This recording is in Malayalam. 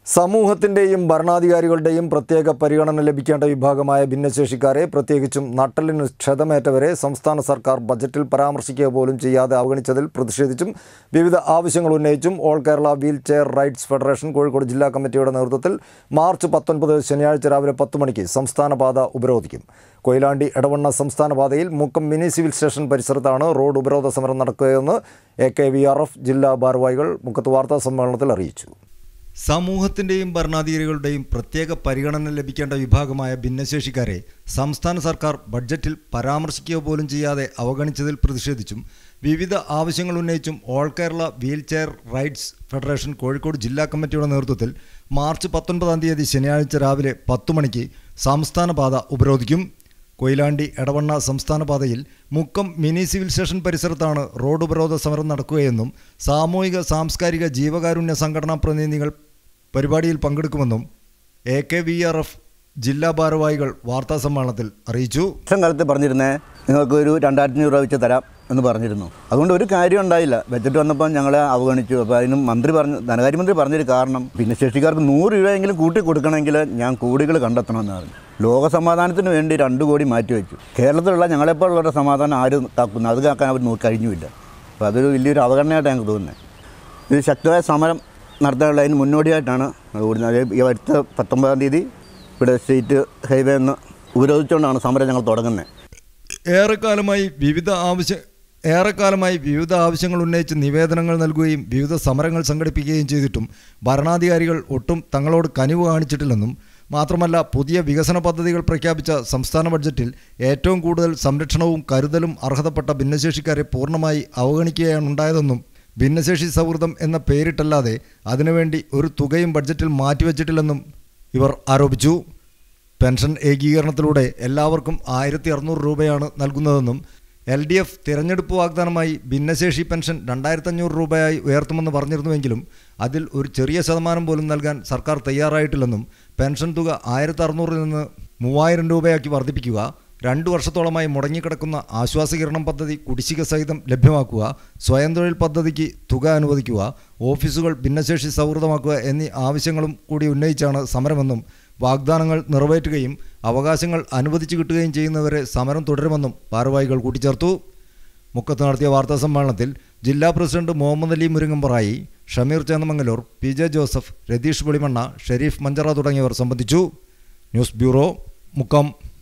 സമൂഹത്തിൻ്റെയും ഭരണാധികാരികളുടെയും പ്രത്യേക പരിഗണന ലഭിക്കേണ്ട വിഭാഗമായ ഭിന്നശേഷിക്കാരെ പ്രത്യേകിച്ചും നട്ടലിന് ക്ഷതമേറ്റവരെ സംസ്ഥാന സർക്കാർ ബജറ്റിൽ പരാമർശിക്കുക പോലും ചെയ്യാതെ അവഗണിച്ചതിൽ പ്രതിഷേധിച്ചും വിവിധ ആവശ്യങ്ങൾ ഉന്നയിച്ചും all Kerala wheel chair rights federation Kozhikode ജില്ലാ കമ്മിറ്റിയുടെ നേതൃത്വത്തിൽ മാർച്ച് പത്തൊൻപത് ശനിയാഴ്ച രാവിലെ പത്ത് മണിക്ക് സംസ്ഥാന പാത ഉപരോധിക്കും കൊയിലാണ്ടി എടവണ്ണ സംസ്ഥാന പാതയിൽ മുക്കം മിനി സിവിൽ സ്റ്റേഷൻ പരിസരത്താണ് റോഡ് ഉപരോധ സമരം നടക്കുകയെന്ന് A K V R F ജില്ലാ ഭാരവാഹികൾ മുക്കത്ത് വാർത്താ സമ്മേളനത്തിൽ അറിയിച്ചു സമൂഹത്തിൻ്റെയും ഭരണാധികാരികളുടെയും പ്രത്യേക പരിഗണന ലഭിക്കേണ്ട വിഭാഗമായ ഭിന്നശേഷിക്കാരെ സംസ്ഥാന സർക്കാർ ബഡ്ജറ്റിൽ പരാമർശിക്കുക പോലും ചെയ്യാതെ അവഗണിച്ചതിൽ പ്രതിഷേധിച്ചും വിവിധ ആവശ്യങ്ങൾ ഉന്നയിച്ചും all Kerala wheel chair rights federation Kozhikode ജില്ലാ കമ്മിറ്റിയുടെ നേതൃത്വത്തിൽ മാർച്ച് പത്തൊൻപതാം തീയതി ശനിയാഴ്ച രാവിലെ പത്തു മണിക്ക് സംസ്ഥാന പാത ഉപരോധിക്കും കൊയിലാണ്ടി എടവണ്ണ സംസ്ഥാന പാതയിൽ മുക്കം മിനി സിവിൽ സ്റ്റേഷൻ പരിസരത്താണ് റോഡ് ഉപരോധ സമരം നടക്കുകയെന്നും സാമൂഹിക സാംസ്കാരിക ജീവകാരുണ്യ സംഘടനാ പ്രതിനിധികൾ പരിപാടിയിൽ പങ്കെടുക്കുമെന്നും A K V R F ജില്ലാ ഭാരവാഹികൾ വാർത്താ സമ്മേളനത്തിൽ അറിയിച്ചു വർഷം കാലത്ത് പറഞ്ഞിരുന്നേ നിങ്ങൾക്ക് ഒരു രണ്ടായിരത്തി അഞ്ഞൂറ് രൂപ വെച്ച് തരാം എന്ന് പറഞ്ഞിരുന്നു അതുകൊണ്ട് ഒരു കാര്യം ഉണ്ടായില്ല ബജറ്റ് വന്നപ്പോൾ ഞങ്ങളെ അവഗണിച്ചു അപ്പോൾ അതിനും മന്ത്രി പറഞ്ഞു ധനകാര്യമന്ത്രി പറഞ്ഞൊരു കാരണം പിന്നെ ശേഷിക്കാർക്ക് നൂറ് രൂപയെങ്കിലും കൂട്ടി കൊടുക്കണമെങ്കിൽ ഞാൻ കോടികൾ കണ്ടെത്തണമെന്ന് പറഞ്ഞു ലോക സമാധാനത്തിന് വേണ്ടി രണ്ട് കോടി മാറ്റിവെച്ചു കേരളത്തിലുള്ള ഞങ്ങളെപ്പോലുള്ളവരുടെ സമാധാനം ആരും കാക്കുന്നു അത് കാക്കാൻ അവർ നോക്കി കഴിഞ്ഞുമില്ല അപ്പോൾ അതൊരു വലിയൊരു അവഗണനയായിട്ട് ഞങ്ങൾക്ക് തോന്നുന്നത് ഇത് ശക്തമായ സമരം നടത്താനുള്ളതിന് മുന്നോടിയായിട്ടാണ് ഓടുന്നത് ഈ അടുത്ത പത്തൊമ്പതാം തീയതി ഇവിടെ സ്റ്റേറ്റ് ഹൈവേ എന്ന് ഉപരോധിച്ചുകൊണ്ടാണ് സമരം ഞങ്ങൾ തുടങ്ങുന്നത് ഏറെക്കാലമായി വിവിധ ആവശ്യ ഏറെക്കാലമായി വിവിധ ആവശ്യങ്ങൾ ഉന്നയിച്ച് നിവേദനങ്ങൾ നൽകുകയും വിവിധ സമരങ്ങൾ സംഘടിപ്പിക്കുകയും ചെയ്തിട്ടും ഭരണാധികാരികൾ ഒട്ടും തങ്ങളോട് കനിവ് കാണിച്ചിട്ടില്ലെന്നും മാത്രമല്ല പുതിയ വികസന പദ്ധതികൾ പ്രഖ്യാപിച്ച സംസ്ഥാന ബഡ്ജറ്റിൽ ഏറ്റവും കൂടുതൽ സംരക്ഷണവും കരുതലും അർഹതപ്പെട്ട ഭിന്നശേഷിക്കാരെ പൂർണ്ണമായി അവഗണിക്കുകയാണ് ഉണ്ടായതെന്നും ഭിന്നശേഷി സൗഹൃദം എന്ന പേരിട്ടല്ലാതെ അതിനുവേണ്ടി ഒരു തുകയും ബഡ്ജറ്റിൽ മാറ്റിവെച്ചിട്ടില്ലെന്നും ഇവർ ആരോപിച്ചു പെൻഷൻ ഏകീകരണത്തിലൂടെ എല്ലാവർക്കും ആയിരത്തി അറുന്നൂറ് രൂപയാണ് നൽകുന്നതെന്നും എൽ ഡി എഫ് തിരഞ്ഞെടുപ്പ് വാഗ്ദാനമായി ഭിന്നശേഷി പെൻഷൻ രണ്ടായിരത്തഞ്ഞൂറ് രൂപയായി ഉയർത്തുമെന്ന് പറഞ്ഞിരുന്നുവെങ്കിലും അതിൽ ഒരു ചെറിയ ശതമാനം പോലും നൽകാൻ സർക്കാർ തയ്യാറായിട്ടില്ലെന്നും പെൻഷൻ തുക ആയിരത്തി അറുന്നൂറിൽ നിന്ന് മൂവായിരം രൂപയാക്കി വർദ്ധിപ്പിക്കുക രണ്ടു വർഷത്തോളമായി മുടങ്ങിക്കിടക്കുന്ന ആശ്വാസകിരണം പദ്ധതി കുടിശ്ശിക സഹിതം ലഭ്യമാക്കുക സ്വയം തൊഴിൽ പദ്ധതിക്ക് തുക അനുവദിക്കുക ഓഫീസുകൾ ഭിന്നശേഷി സൗഹൃദമാക്കുക എന്നീ ആവശ്യങ്ങളും കൂടി ഉന്നയിച്ചാണ് സമരമെന്നും വാഗ്ദാനങ്ങൾ നിറവേറ്റുകയും അവകാശങ്ങൾ അനുവദിച്ചു കിട്ടുകയും ചെയ്യുന്നവരെ സമരം തുടരുമെന്നും ഭാരവാഹികൾ കൂട്ടിച്ചേർത്തു മുക്കത്ത് നടത്തിയ വാർത്താ സമ്മേളനത്തിൽ ജില്ലാ president Muhammad Ali Muringamparayi Shameer Chennamangalur P J Joseph Ratheesh Velimanna Sharif Manjara തുടങ്ങിയവർ സംബന്ധിച്ചു ന്യൂസ് ബ്യൂറോ മുക്കം